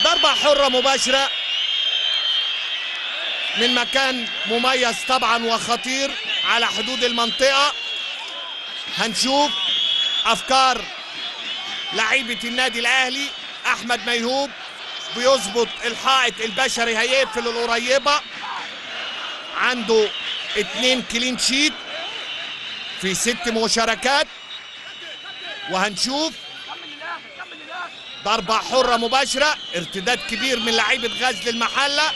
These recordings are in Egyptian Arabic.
ضربة حرة مباشرة من مكان مميز طبعا وخطير على حدود المنطقة هنشوف أفكار لعيبة النادي الأهلي أحمد ميهوب بيظبط الحائط البشري هيقفل القريبة عنده اتنين كلين شيت في ست مشاركات وهنشوف ضربة حرة مباشرة ارتداد كبير من لعيبة غزل المحلة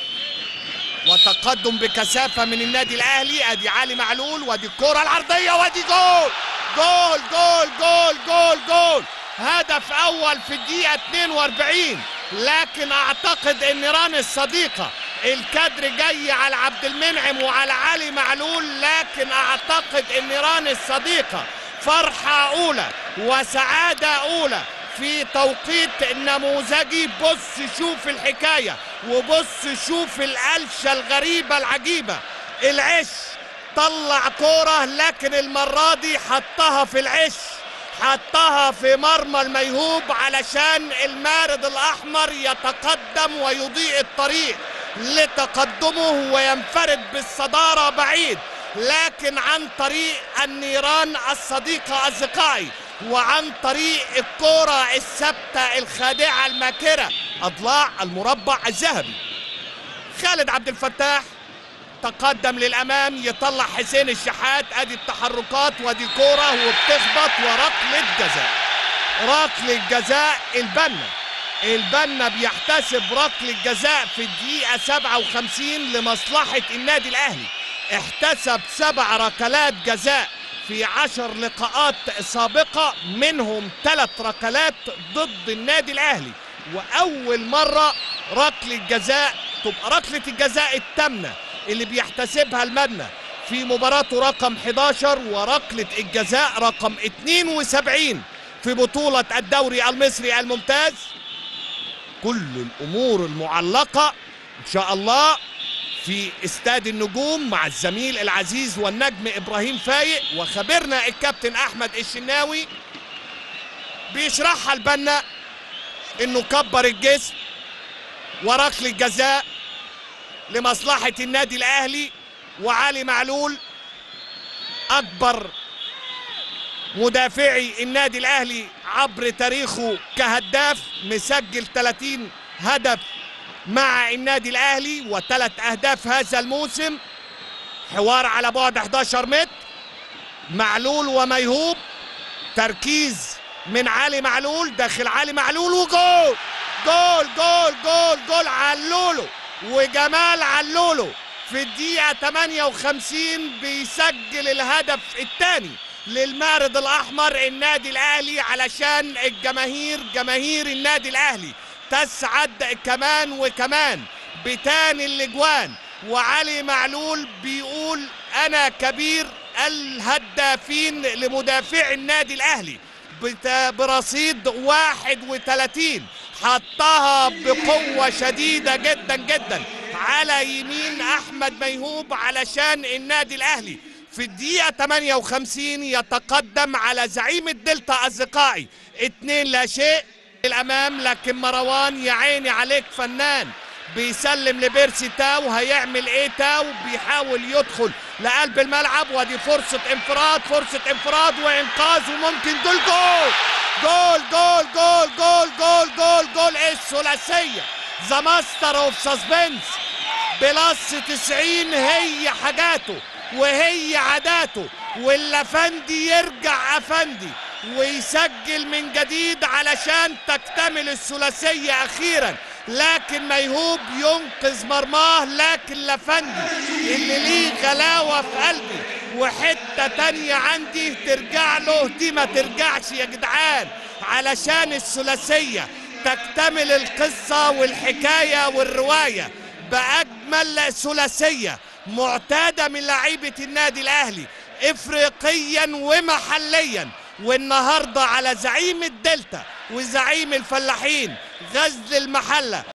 وتقدم بكثافة من النادي الأهلي أدي علي معلول وادي الكرة العرضية وادي جول جول جول جول جول جول هدف أول في الدقيقة 42 لكن أعتقد إن ران الصديقة الكادر جاي على عبد المنعم وعلى علي معلول لكن أعتقد إن ران الصديقة فرحة أولى وسعادة أولى في توقيت نموذجي بص شوف الحكاية وبص شوف القلشة الغريبة العجيبة العش طلع كورة لكن المرة دي حطها في العش حطها في مرمى الميهوب علشان المارد الأحمر يتقدم ويضيء الطريق لتقدمه وينفرد بالصدارة بعيد لكن عن طريق النيران الصديقة أصدقائي وعن طريق الكرة الثابتة الخادعة الماكرة أضلاع المربع الذهبي خالد عبد الفتاح تقدم للأمام يطلع حسين الشحات أدي التحركات وادي الكرة وبتخبط وركلة جزاء ركلة جزاء البنا البنا بيحتسب ركلة جزاء في الدقيقة 57 لمصلحة النادي الأهلي احتسب سبع ركلات جزاء في عشر لقاءات سابقة منهم ثلاث ركلات ضد النادي الأهلي وأول مرة ركلة جزاء تبقى ركلة الجزاء الثامنة اللي بيحتسبها المبنى في مباراته رقم 11 وركلة الجزاء رقم 72 في بطولة الدوري المصري الممتاز كل الأمور المعلقة إن شاء الله في استاد النجوم مع الزميل العزيز والنجم ابراهيم فايق وخبرنا الكابتن احمد الشناوي بيشرحها البنا انه كبر الجسم وركل الجزاء لمصلحة النادي الاهلي وعلي معلول اكبر مدافعي النادي الاهلي عبر تاريخه كهداف مسجل 30 هدف مع النادي الاهلي وثلاث اهداف هذا الموسم حوار على بعد 11 متر معلول وميهوب تركيز من علي معلول داخل علي معلول وجول جول جول جول جول علولو وجمال علولو في الدقيقة 58 بيسجل الهدف الثاني للمارد الأحمر النادي الأهلي علشان الجماهير جماهير النادي الأهلي تسعد كمان وكمان بتاني الاجوان وعلي معلول بيقول انا كبير الهدافين لمدافع النادي الاهلي برصيد 31 حطها بقوة شديدة جدا جدا على يمين احمد ميهوب علشان النادي الاهلي في الدقيقة 58 يتقدم على زعيم الدلتا اصدقائي اتنين لا شيء الامام لكن مروان يا عيني عليك فنان بيسلم لبيرسي تاو هيعمل ايه تاو بيحاول يدخل لقلب الملعب ودي فرصة انفراد فرصة انفراد وانقاذ وممكن جول جول جول جول جول جول جول جول جول ايه الثلاثية ذا ماستر اوف سسبنس بلس 90 هي حاجاته وهي عاداته والافندي يرجع افندي ويسجل من جديد علشان تكتمل الثلاثية أخيرا لكن ميهوب ينقذ مرماه لكن لفندي اللي ليه غلاوة في قلبي وحتة تانية عندي ترجع له دي ما ترجعش يا جدعان علشان الثلاثية تكتمل القصة والحكاية والرواية بأجمل ثلاثية معتادة من لعيبة النادي الأهلي إفريقيا ومحليا والنهارده على زعيم الدلتا وزعيم الفلاحين غزل المحله